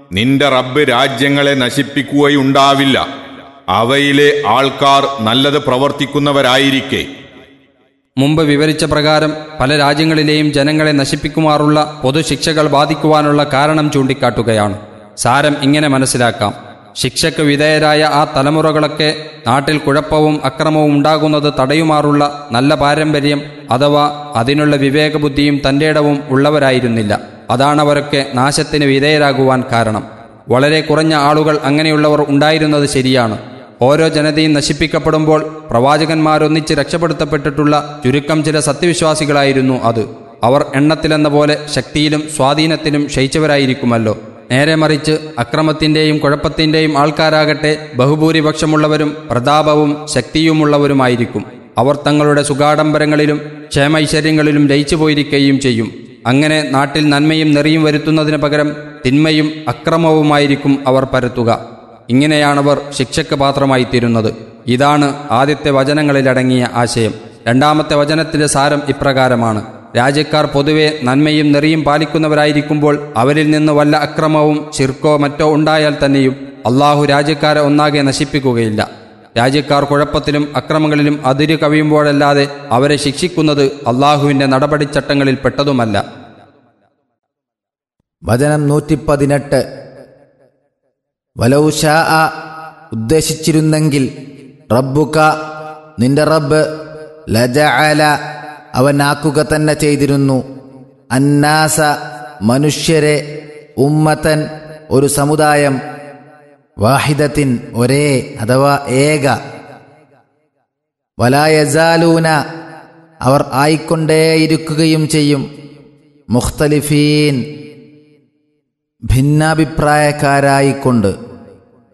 നിന്റെ റബ്ബ് രാജ്യങ്ങളെ നശിപ്പിക്കുകയുണ്ടാവില്ല അവയിലെ ആൾക്കാർ നല്ലത് പ്രവർത്തിക്കുന്നവരായിരിക്കെ മുമ്പ് വിവരിച്ച പ്രകാരം പല രാജ്യങ്ങളിലെയും ജനങ്ങളെ നശിപ്പിക്കുമാറുള്ള പൊതുശിക്ഷകൾ ബാധിക്കുവാനുള്ള കാരണം ചൂണ്ടിക്കാട്ടുകയാണ് സാരം ഇങ്ങനെ മനസ്സിലാക്കാം ശിക്ഷയ്ക്ക് വിധേയരായ ആ തലമുറകളൊക്കെ നാട്ടിൽ കുഴപ്പവും അക്രമവും ഉണ്ടാകുന്നത് തടയുമാറുള്ള നല്ല പാരമ്പര്യം അഥവാ അതിനുള്ള വിവേകബുദ്ധിയും തൻ്റെ ഇടവും ഉള്ളവരായിരുന്നില്ല അതാണവരൊക്കെ നാശത്തിന് വിധേയരാകുവാൻ കാരണം വളരെ കുറഞ്ഞ ആളുകൾ അങ്ങനെയുള്ളവർ ഉണ്ടായിരുന്നത് ശരിയാണ് ഓരോ ജനതയും നശിപ്പിക്കപ്പെടുമ്പോൾ പ്രവാചകന്മാരൊന്നിച്ച് രക്ഷപ്പെടുത്തപ്പെട്ടിട്ടുള്ള ചുരുക്കം ചില സത്യവിശ്വാസികളായിരുന്നു അത് അവർ എണ്ണത്തിലെന്ന പോലെ ശക്തിയിലും സ്വാധീനത്തിലും ക്ഷയിച്ചവരായിരിക്കുമല്ലോ നേരെ മറിച്ച് അക്രമത്തിന്റെയും കുഴപ്പത്തിന്റെയും ആൾക്കാരാകട്ടെ ബഹുഭൂരിപക്ഷമുള്ളവരും പ്രതാപവും ശക്തിയുമുള്ളവരുമായിരിക്കും അവർ തങ്ങളുടെ സുഖാഡംബരങ്ങളിലും ക്ഷേമൈശ്വര്യങ്ങളിലും ലയിച്ചു പോയിരിക്കുകയും ചെയ്യും അങ്ങനെ നാട്ടിൽ നന്മയും നെറിയും വരുത്തുന്നതിന് പകരം തിന്മയും അക്രമവുമായിരിക്കും അവർ പരത്തുക ഇങ്ങനെയാണവർ ശിക്ഷയ്ക്ക് പാത്രമായി തീരുന്നത് ഇതാണ് ആദ്യത്തെ വചനങ്ങളിലടങ്ങിയ ആശയം രണ്ടാമത്തെ വചനത്തിന്റെ സാരം ഇപ്രകാരമാണ് രാജ്യക്കാർ പൊതുവെ നന്മയും നെറിയും പാലിക്കുന്നവരായിരിക്കുമ്പോൾ അവരിൽ നിന്ന് വല്ല അക്രമവും ചിർക്കോ മറ്റോ ഉണ്ടായാൽ തന്നെയും അള്ളാഹു രാജ്യക്കാരെ ഒന്നാകെ നശിപ്പിക്കുകയില്ല രാജ്യക്കാർ കുഴപ്പത്തിലും അക്രമങ്ങളിലും അതിരു കവിയുമ്പോഴല്ലാതെ അവരെ ശിക്ഷിക്കുന്നത് അള്ളാഹുവിന്റെ നടപടിച്ചട്ടങ്ങളിൽ പെട്ടതുമല്ല വചനം നൂറ്റി പതിനെട്ട് വലൗഷാ ഉദ്ദേശിച്ചിരുന്നെങ്കിൽ റബ്ബുക നിന്റെ റബ്ബ് ലജഅല അവനാക്കുക തന്നെ ചെയ്തിരുന്നു അന്നാസ മനുഷ്യരെ ഉമ്മത്തൻ ഒരു സമുദായം വാഹിദത്തിൻ ഒരേ അഥവാ ഏക വലായസാലൂന അവർ ആയിക്കൊണ്ടേയിരിക്കുകയും ചെയ്യും മുഖ്തലിഫീൻ ഭിന്നാഭിപ്രായക്കാരായിക്കൊണ്ട്